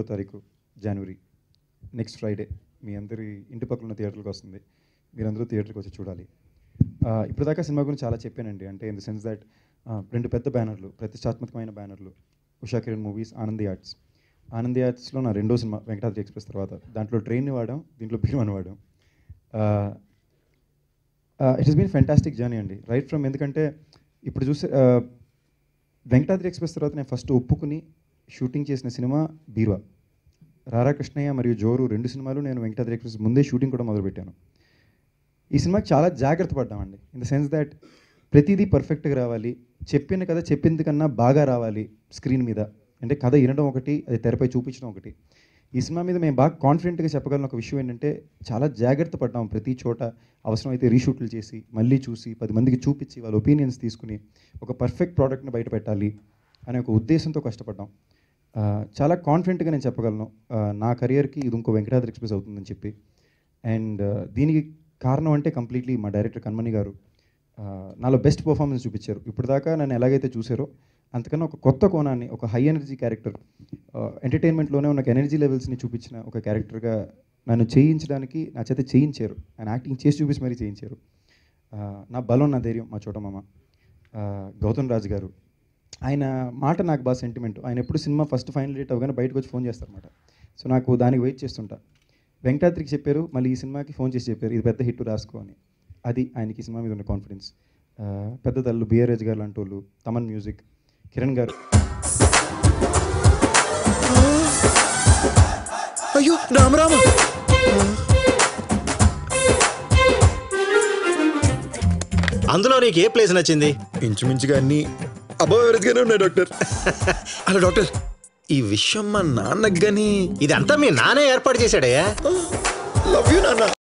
తారీఖు January next Friday మీ అందరి ఇంటి పక్కన ఉన్న థియేటర్కి వస్తుంది మీరందరూ థియేటర్కి వచ్చి చూడాలి ఆ, ఇప్పుడు దాకా సినిమా గురించి చాలా చెప్పానండి అంటే ఇన్ ద సెన్స్ దట్ రెండు పెద్ద బ్యానర్లు ప్రతిష్టాత్మకమైన బ్యానర్లు ఉషా కిరణ్ మూవీస్ ఆనంది ఆర్ట్స్ ఆనంది ఆర్ట్స్లో నా రెండో సినిమా వెంకటాద్రి ఎక్స్ప్రెస్ తర్వాత దాంట్లో ట్రైన్ని వాడాం దీంట్లో భీమని వాడాం it has been fantastic journey అండి రైట్ ఫ్రమ్ ఎందుకంటే ఇప్పుడు చూసే ఆ, వెంకటాద్రి ఎక్స్ప్రెస్ తర్వాత నేను ఫస్ట్ ఒప్పుకుని షూటింగ్ చేసిన సినిమా బీరువా రారా కృష్ణయ్య మరియు జోరు రెండు సినిమాలు నేను వెంకటాద్రి ఎక్స్ప్రెస్ ముందే షూటింగ్ కూడా మొదలుపెట్టాను ఈ సినిమాకి చాలా జాగ్రత్త పడ్డామండి ఇన్ ద సెన్స్ దట్ ప్రతిదీ పర్ఫెక్ట్గా రావాలి చెప్పిన కథ చెప్పింది కన్నా బాగా రావాలి స్క్రీన్ మీద అంటే కథ వినడం ఒకటి అది తెరపై చూపించడం ఒకటి ఈ సినిమా మీద మేము బాగా కాన్ఫిడెంట్గా చెప్పగలిగిన ఒక విషయం ఏంటంటే చాలా జాగ్రత్త పడ్డాం ప్రతి చోట అవసరమైతే రీషూట్లు చేసి మళ్ళీ చూసి పది మందికి చూపించి వాళ్ళ ఒపీనియన్స్ తీసుకుని ఒక పర్ఫెక్ట్ ప్రోడక్ట్ని బయట పెట్టాలి అనే ఒక ఉద్దేశంతో కష్టపడ్డాం ఆ, చాలా కాన్ఫిడెంట్గా నేను చెప్పగలను ఆ, నా కెరియర్కి ఇది ఇంకో వెంకటాద్రి ఎక్స్ప్రెస్ అవుతుందని చెప్పి అండ్ దీనికి కారణం అంటే కంప్లీట్లీ మా డైరెక్టర్ కన్మణి గారు ఆ, నాలో బెస్ట్ పర్ఫార్మెన్స్ చూపించారు ఇప్పుడు దాకా నన్ను ఎలాగైతే చూసారో అంతకన్నా ఒక కొత్త కోణాన్ని ఒక హై ఎనర్జీ క్యారెక్టర్ ఎంటర్టైన్మెంట్లోనే ఉన్న ఎనర్జీ లెవెల్స్ని చూపించిన ఒక క్యారెక్టర్గా నన్ను చేయించడానికి నా చేత చేయించారు ఆయన యాక్టింగ్ చేసి చూపించి మరీ చేయించారు ఆ, నా బలం నా ధైర్యం మా చోటమామ ఆ, గౌతమ్ రాజు గారు ఆయన మాట నాకు బాగా సెంటిమెంట్ ఆయన ఎప్పుడు సినిమా ఫస్ట్ ఫైనల్ డేట్ అవగానే బయటకు వచ్చి ఫోన్ చేస్తారన్నమాట సో నాకు దానికి వెయిట్ చేస్తుంటా వెంకటాద్రికి చెప్పారు మళ్ళీ ఈ సినిమాకి ఫోన్ చేసి చెప్పారు ఇది పెద్ద హిట్ రాసుకో అని అది ఆయనకి ఈ సినిమా మీద ఉన్న కాన్ఫిడెన్స్ ఆ, పెద్ద తల్లు బిఆర్ రాజు గారు లాంటి వాళ్ళు తమన్ మ్యూజిక్ కిరణ్ గారు అయ్యో రామ రామ అందులో నీకు ఏ ప్లేస్ నచ్చింది ఇంచుమించుగా అన్ని అబౌవ్ ఎవరేజ్ గానే ఉన్నాయి డాక్టర్ హలో డాక్టర్ ఈ విషయం మా నాన్నకి గాని ఇదంతా మీ నానే ఏర్పాటు చేశాడయ్యా లవ్ యూ నాన్న